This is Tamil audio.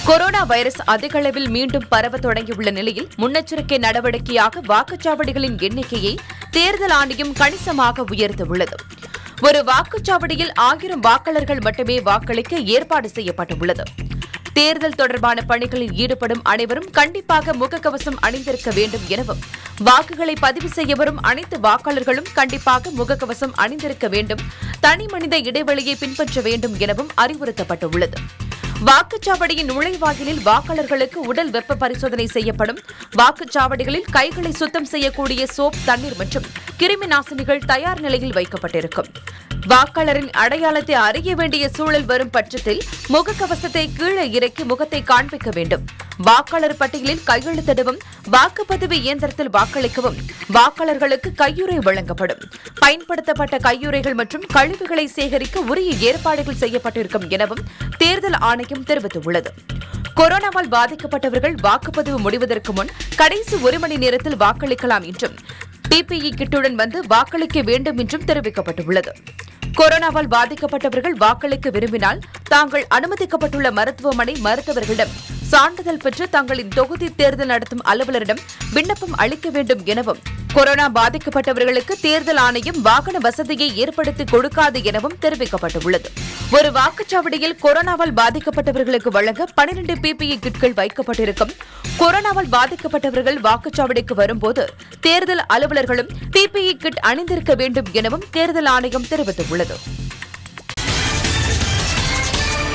கொரோனா வைரஸ் அதிக அளவில் மீண்டும் பரவ தொடங்கியுள்ள நிலையில் முன்னெச்சரிக்கை நடவடிக்கையாக வாக்குச்சாவடிகளின் எண்ணிக்கையை தேர்தல் ஆணையம் கணிசமாக உயர்த்தியுள்ளது ஒரு வாக்குச்சாவடியில் ஆயிரம் வாக்காளர்கள் மட்டுமே வாக்களிக்க ஏற்பாடு செய்யப்பட்டுள்ளது தேர்தல் தொடர்பான பணிகளில் ஈடுபடும் அனைவரும் கண்டிப்பாக முகக்கவசம் அணிந்திருக்க வேண்டும் எனவும் வாக்குகளை பதிவு செய்ய வரும் அனைத்து வாக்காளர்களும் கண்டிப்பாக முகக்கவசம் அணிந்திருக்க வேண்டும் தனி மனித இடைவெளியை பின்பற்ற வேண்டும் எனவும் அறிவுறுத்தப்பட்டுள்ளது வாக்குச்சாவடியின் நுழைவாயிலில் வாக்காளர்களுக்கு உடல் வெப்ப பரிசோதனை செய்யப்படும் வாக்குச்சாவடிகளில் கைகளை சுத்தம் செய்யக்கூடிய சோப் தண்ணீர் மற்றும் கிருமி நாசினிகள் தயார் நிலையில் வைக்கப்பட்டிருக்கும் வாக்காளரின் அடையாளத்தை அறிய வேண்டிய சூழல் வரும் பட்சத்தில் முகக்கவசத்தை கீழே இறக்கி முகத்தை காண்பிக்க வேண்டும் வாக்காளர் பட்டியலில் கையெழுத்திடவும் வாக்குப்பதிவு இயந்திரத்தில் வாக்களிக்கவும் வாக்காளர்களுக்கு கையுறை வழங்கப்படும் பயன்படுத்தப்பட்ட கையுறைகள் மற்றும் கழிவுகளை சேகரிக்க உரிய ஏற்பாடுகள் செய்யப்பட்டிருக்கும் எனவும் தேர்தல் ஆணையம் தெரிவித்துள்ளது கொரோனாவால் பாதிக்கப்பட்டவர்கள் வாக்குப்பதிவு முடிவதற்கு முன் கடைசி ஒரு மணி நேரத்தில் வாக்களிக்கலாம் என்றும் பிபிஇ கிட்டுடன் வந்து வாக்களிக்க வேண்டும் என்றும் தெரிவிக்கப்பட்டுள்ளது கொரோனாவால் பாதிக்கப்பட்டவர்கள் வாக்களிக்க விரும்பினால் தாங்கள் அனுமதிக்கப்பட்டுள்ள மருத்துவமனை மருத்துவர்களிடம் சான்றிதழ் பெற்று தங்களின் தொகுதி தேர்தல் நடத்தும் அலுவலரிடம் விண்ணப்பம் அளிக்க வேண்டும் எனவும் கொரோனா பாதிக்கப்பட்டவர்களுக்கு தேர்தல் ஆணையம் வாகன வசதியை ஏற்படுத்தி கொடுக்காது எனவும் தெரிவிக்கப்பட்டுள்ளது ஒரு வாக்குச்சாவடியில் கொரோனாவால் பாதிக்கப்பட்டவர்களுக்கு வழங்க பனிரெண்டு பிபிஇ கிட்கள் வைக்கப்பட்டிருக்கும் கொரோனாவால் பாதிக்கப்பட்டவர்கள் வாக்குச்சாவடிக்கு வரும்போது தேர்தல் அலுவலர்களும் பிபிஇ கிட் அணிந்திருக்க வேண்டும் எனவும் தேர்தல் ஆணையம் தெரிவித்துள்ளது